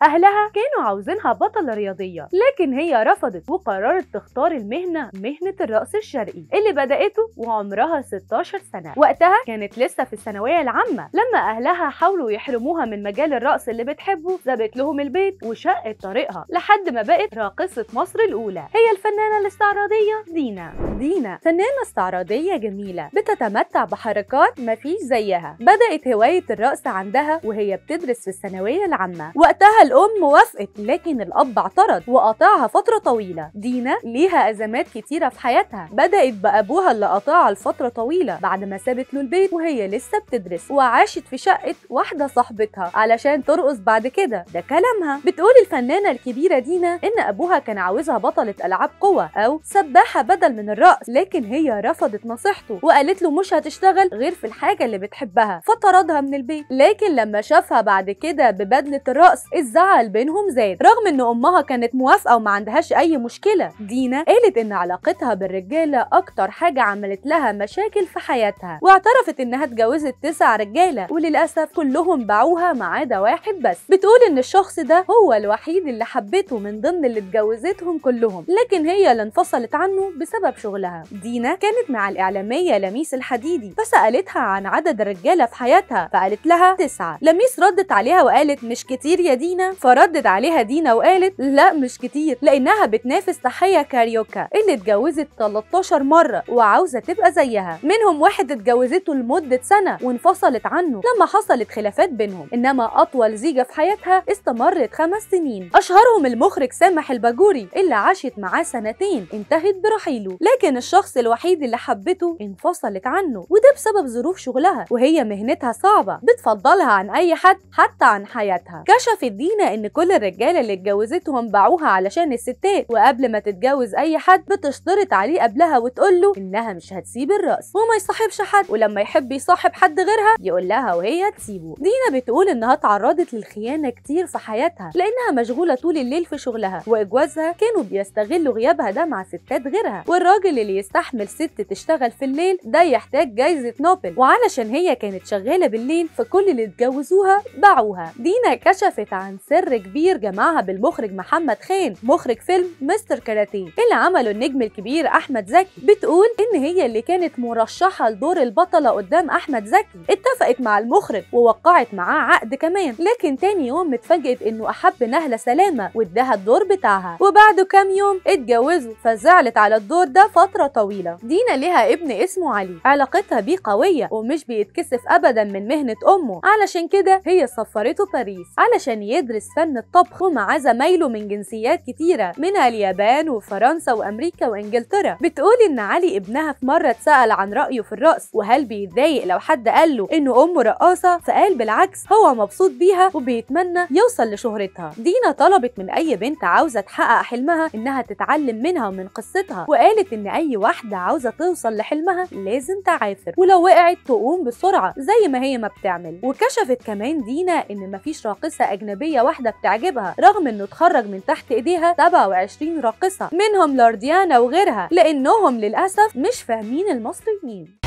أهلها كانوا عاوزينها بطلة رياضية لكن هي رفضت وقررت تختار المهنة مهنة الرقص الشرقي اللي بدأته وعمرها 16 سنة وقتها كانت لسه في الثانوية العامة لما أهلها حاولوا يحرموها من مجال الرقص اللي بتحبه سابت لهم البيت وشقت طريقها لحد ما بقت راقصة مصر الأولى هي الفنانة الاستعراضية دينا دينا فنانة استعراضية جميلة بتتمتع بحركات مفيش زيها بدأت هواية الرقص عندها وهي بتدرس في الثانوية العامة وقتها الأم وافقت لكن الأب اعترض وقطعها فترة طويلة دينا ليها أزمات كتيرة في حياتها بدأت بأبوها اللي قطعها لفترة طويلة بعد ما سابت له البيت وهي لسه بتدرس وعاشت في شقة واحدة صاحبتها علشان ترقص بعد كده ده كلامها بتقول الفنانة الكبيرة دينا إن أبوها كان عاوزها بطلة ألعاب قوة أو سباحة بدل من الرقص لكن هي رفضت نصيحته وقالت له مش هتشتغل غير في الحاجة اللي بتحبها فطردها من البيت لكن لما شافها بعد كده ببدلة الرقص الزعل بينهم زاد رغم ان امها كانت موافقة وما عندهاش اي مشكلة دينا قالت ان علاقتها بالرجالة اكتر حاجة عملت لها مشاكل في حياتها واعترفت انها اتجوزت تسع رجالة وللاسف كلهم باعوها ما عدا واحد بس بتقول ان الشخص ده هو الوحيد اللي حبته من ضمن اللي اتجوزتهم كلهم لكن هي اللي انفصلت عنه بسبب شغلها دينا كانت مع الاعلامية لميس الحديدي فسألتها عن عدد الرجالة في حياتها فقالت لها تسعة لميس ردت عليها وقالت مش كتير يا دينا فردت عليها دينا وقالت لا مش كتير لانها بتنافس تحية كاريوكا اللي اتجوزت 13 مرة وعاوزة تبقى زيها منهم واحد اتجوزته لمدة سنة وانفصلت عنه لما حصلت خلافات بينهم انما اطول زيجة في حياتها استمرت خمس سنين اشهرهم المخرج سامح الباجوري اللي عاشت معاه سنتين انتهت برحيله لكن الشخص الوحيد اللي حبته انفصلت عنه وده بسبب ظروف شغلها وهي مهنتها صعبة بتفضلها عن اي حد حتى عن حياتها كشفت دينا ان كل الرجاله اللي اتجوزتهم باعوها علشان الستات وقبل ما تتجوز اي حد بتشترط عليه قبلها وتقول له انها مش هتسيب الرقص وما يصاحبش حد ولما يحب يصاحب حد غيرها يقول لها وهي تسيبه دينا بتقول انها تعرضت للخيانه كتير في حياتها لانها مشغوله طول الليل في شغلها واجوازها كانوا بيستغلوا غيابها ده مع ستات غيرها والراجل اللي يستحمل ست تشتغل في الليل ده يحتاج جايزه نوبل وعلشان هي كانت شغاله بالليل فكل اللي اتجوزوها باعوها دينا كشفت عن سر كبير جمعها بالمخرج محمد خان مخرج فيلم مستر كاراتيه اللي عمله النجم الكبير احمد زكي بتقول ان هي اللي كانت مرشحه لدور البطله قدام احمد زكي اتفقت مع المخرج ووقعت معاه عقد كمان لكن تاني يوم اتفاجئت انه احب نهله سلامه واداها الدور بتاعها وبعده كام يوم اتجوزوا فزعلت على الدور ده فتره طويله دينا ليها ابن اسمه علي علاقتها بيه قويه ومش بيتكسف ابدا من مهنه امه علشان كده هي سفرته باريس علشان يدرس فن الطبخ ومعاه زمايله من جنسيات كتيره منها اليابان وفرنسا وامريكا وانجلترا بتقول ان علي ابنها في مره اتسال عن رايه في الرقص وهل بيتضايق لو حد قال له انه امه رقاصه فقال بالعكس هو مبسوط بيها وبيتمنى يوصل لشهرتها دينا طلبت من اي بنت عاوزه تحقق حلمها انها تتعلم منها ومن قصتها وقالت ان اي واحده عاوزه توصل لحلمها لازم تعافر ولو وقعت تقوم بسرعه زي ما هي ما بتعمل وكشفت كمان دينا ان مفيش راقصه اجنبيه واحده بتعجبها رغم انه اتخرج من تحت ايديها 27 راقصه منهم لارديانا وغيرها لانهم للاسف مش فاهمين المصريين